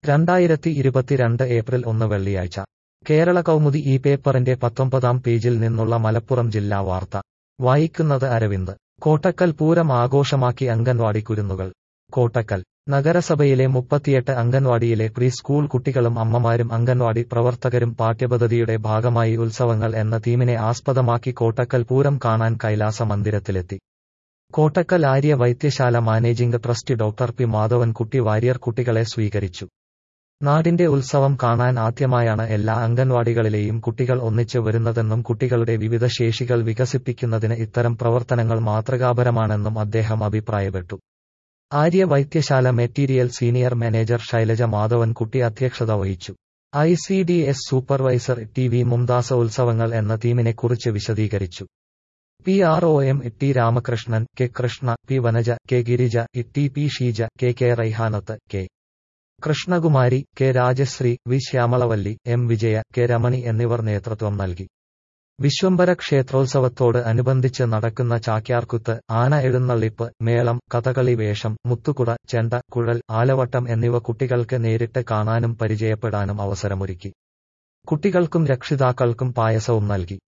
രണ്ടായിരത്തി ഇരുപത്തിരണ്ട് ഏപ്രിൽ ഒന്ന് വെള്ളിയാഴ്ച കേരള കൗമുദി ഈ പേപ്പറിന്റെ പത്തൊമ്പതാം പേജിൽ നിന്നുള്ള മലപ്പുറം ജില്ലാ വാർത്ത വായിക്കുന്നത് അരവിന്ദ് കോട്ടക്കൽ പൂരം ആഘോഷമാക്കി അംഗൻവാടി കുരുന്നുകൾ കോട്ടക്കൽ നഗരസഭയിലെ മുപ്പത്തിയെട്ട് അംഗൻവാടിയിലെ പ്രീ സ്കൂൾ കുട്ടികളും അമ്മമാരും അംഗൻവാടി പ്രവർത്തകരും പാഠ്യപദ്ധതിയുടെ ഭാഗമായി ഉത്സവങ്ങൾ എന്ന തീമിനെ ആസ്പദമാക്കി കോട്ടക്കൽ പൂരം കാണാൻ കൈലാസ മന്ദിരത്തിലെത്തി Kottakkal Arya Vaidyasala managing trustee doctor P Madhavankutty Warrier കുട്ടികളെ സ്വീകരിച്ചു നാടിന്റെ ഉത്സവം കാണാൻ ആദ്യമായാണ് എല്ലാ അംഗൻവാടികളിലെയും കുട്ടികൾ ഒന്നിച്ചു വരുന്നതെന്നും കുട്ടികളുടെ വിവിധ ശേഷികൾ വികസിപ്പിക്കുന്നതിന് ഇത്തരം പ്രവർത്തനങ്ങൾ മാതൃകാപരമാണെന്നും അദ്ദേഹം അഭിപ്രായപ്പെട്ടു Arya Vaidyasala material senior manager Shailaja Madhavankutty അധ്യക്ഷത വഹിച്ചു I C D S supervisor T V Mumtaz ഉത്സവങ്ങൾ എന്ന തീമിനെക്കുറിച്ച് വിശദീകരിച്ചു P R O M T Ramakrishnan K Krishna P Vanaja K Girija T P Sheeja K K Raihanath K Krishnakumari K Rajasree V Shyamalavalli M Vijaya K Ramani എന്നിവർ നേതൃത്വം നൽകി വിശ്വംഭര ക്ഷേത്രോത്സവത്തോട് അനുബന്ധിച്ച് നടക്കുന്ന ചാക്യാർകുത്ത് ആന എഴുന്നള്ളിപ്പ് മേളം കഥകളി വേഷം മുത്തുകുട ചെണ്ട കുഴൽ ആലവട്ടം എന്നിവ കുട്ടികൾക്ക് നേരിട്ട് കാണാനും പരിചയപ്പെടാനും അവസരമൊരുക്കി കുട്ടികൾക്കും രക്ഷിതാക്കൾക്കും പായസവും നൽകി